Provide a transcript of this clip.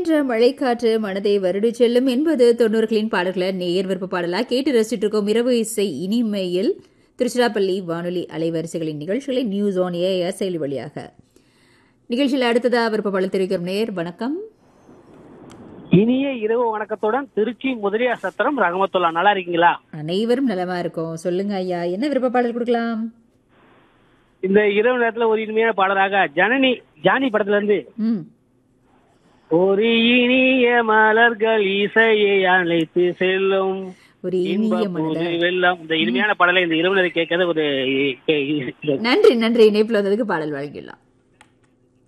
வருகின்ற மழைக்காற்று மனதை வருடி செல்லும் என்பது தொண்ணூறுகளின் பாடல்களை நேயர் விருப்ப பாடலா கேட்டு ரசிச்சுட்டு இருக்கோம் இரவு இசை இனிமையில் திருச்சிராப்பள்ளி வானொலி அலைவரிசைகளின் நிகழ்ச்சிகளை நியூஸ் ஆன் ஏஆர் செயலி வழியாக நிகழ்ச்சியில் அடுத்ததா விருப்ப பாடல் தெரிவிக்கிறோம் நேயர் வணக்கம் இனிய இரவு வணக்கத்துடன் திருச்சி முதலியார் சத்திரம் ரகமத்துல்லா நல்லா இருக்கீங்களா அனைவரும் நலமா இருக்கும் சொல்லுங்க ஐயா என்ன விருப்ப பாடல் கொடுக்கலாம் இந்த இரவு நேரத்துல ஒரு இனிமையான பாடலாக ஜனனி ஜானி படத்துல இருந்து ம் ஒரு இனிய மலர்கள் இசையை அழைத்து செல்லும் ஒரு இன்ப இனிய புது மனத வெள்ளம் இந்த இனிமையான பாடலை இந்த இரவு நேரம் கேட்கறது ஒரு நன்றி நன்றி இணைப்பில் வந்ததுக்கு பாடல் வழங்கிடலாம்